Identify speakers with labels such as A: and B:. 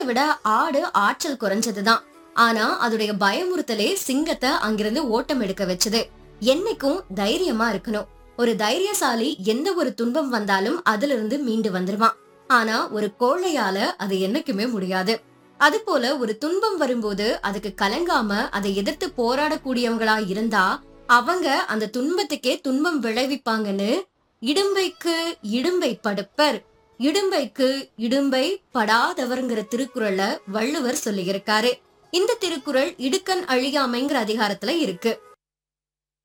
A: விட ஆடு ஆற்றல் குறைஞ்சதுதான் ஆனா அதோடைய பயமுறுத்தலே சிங்கத்தை அங்கிருந்து ஓட்டம் எடுக்க வச்சது என்னைக்கும் தைரியமா இருக்கணும் ஒரு தைரியசாலி எந்த ஒரு துன்பம் வந்தாலும் அதுல இருந்து மீண்டு வந்துருவான் ஆனா ஒரு கோழையால அது என்னைக்குமே முடியாது அது போல ஒரு துன்பம் வரும்போது அதுக்கு கலங்காம அதை எதிர்த்து போராடக்கூடியவங்களா இருந்தா அவங்க அந்த துன்பத்துக்கே துன்பம் விளைவிப்பாங்கன்னு இடும்பைக்கு இடும்பை படுப்பர் இடும்பைக்கு இடும்பை படாதவர்ங்கிற திருக்குறள வள்ளுவர் சொல்லியிருக்காரு இந்த திருக்குறள் இடுக்கண் அழியாமைங்கிற அதிகாரத்துல இருக்கு